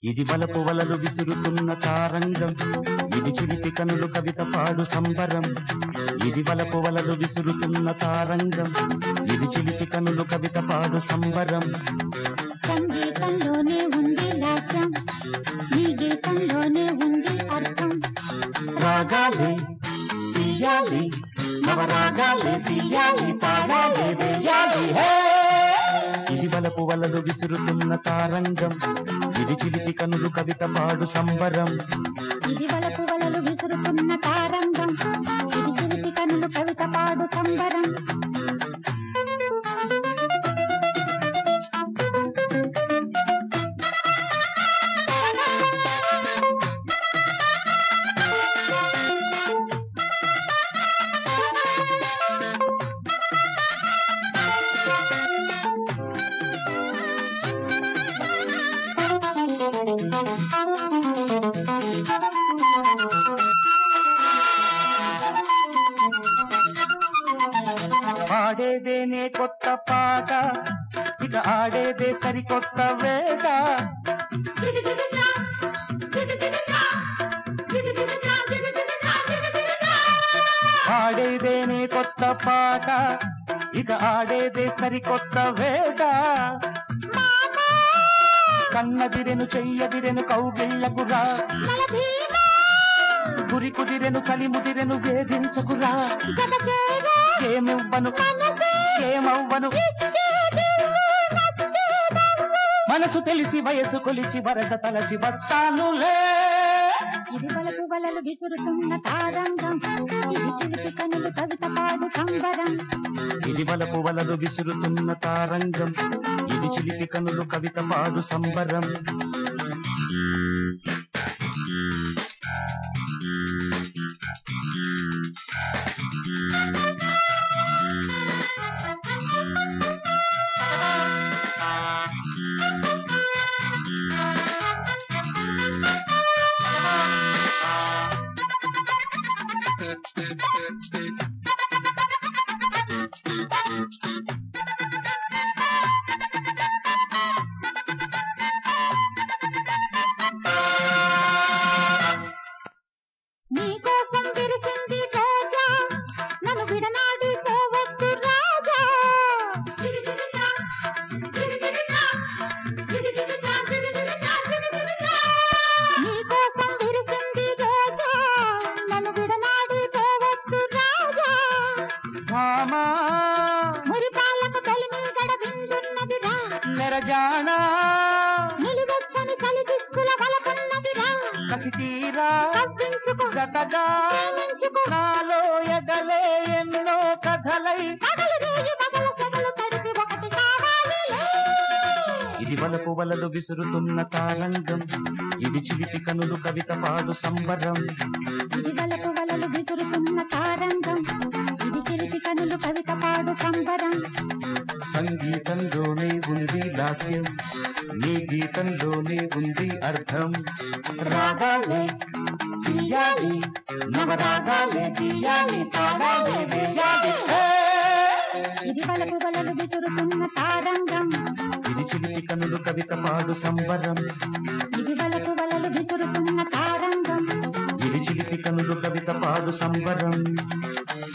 ఇది బలపు వలలు విసురుతున్న తారంగం ఇది చిలిపి కనులు కవిత పాడు సంబరం ఇది బలపు వలలు విసురుతున్న తారంగం ఇది చిలిపి కనులు కవిత పాడు సంబరం సంగీతంలోనే ఉంది లాస్యం ఈ గీతంలోనే ఉంది అర్థం రాగాలి తీయాలి నవరాగాలి తీయాలి పాడాలి వేయాలి హే! ఇది బలపు వలలు విసురుతున్న తారంగం ఇది చిలిపి కనులు కవిత పాడు సంబరం ఇది వలపు వలలు విసురుతున్న తారంగం ఇది చిలిపి కనులు కవిత పాడు సంబరం పాడేదేనే కొత్త పాట ఇక ఆడేదే సరికొత్త వేట పాడేదేనే కొత్త పాట ఇక ఆడేదే సరికొత్త వేట కన్నదిరెను చెయ్యదిరెను కౌగిళ్ళకురా గురి కుదిరెను కలిముదిరెను వేధించకురా ఏమివ్వను ఏమవ్వను మనసు తెలిసి వయసు కొలిచి వరస తలచి వస్తానులే ఇది వలపు వలలు విసురుతున్న తారంగం ఇది చిలిపి కనులు కవిత పాడు సంబరం ఇది వలపు వలలు విసురుతున్న తారంగం ఇది చిలిపి కనులు కవిత పాడు సంబరం నీకోసం విరిసింది రోజా నన్ను విడనాడి పోవద్దు రాజా నీకోసం విరిసింది రోజా నన్ను విడనాడి పోవద్దు రాజా భామా మురిపాలకు తొలిమి గడ వింటున్నదిరా నెరజానా నిలువెచ్చని కలిపిక్కుల వలపున్నదిరా కసి తీరా కవ్వించుకో జతగా ప్రేమించుకో నాలో ఎగలే ఎన్నో కథలై పగలు రేయి పగల సెగలు తడిపి ఒకటి కావాలిలే ఇది వలపు వలలు విసురుతున్న తారంగం ఇది చిలిపి కనులు కవిత పాడు సంబరం ఇది వలపు వలలు విసురుతున్న తారంగం ఇది చిలిపి కనులు కవిత పాడు సంబరం సంగీతంలోనే ఉంది లాస్యం నీ గీతంలోనే ఉంది అర్థం రాగాలే తీయాలి నవరాగాలే తీయాలి పాడాలి వేయాలి హే! ఇది వలపు వలలు విసురుతున్న తారంగం ఇది చిలిపి కనులు కవిత పాడు సంబరం ఇది వలపు వలలు విసురుతున్న తారంగం ఇది చిలిపి కనులు కవిత పాడు సంబరం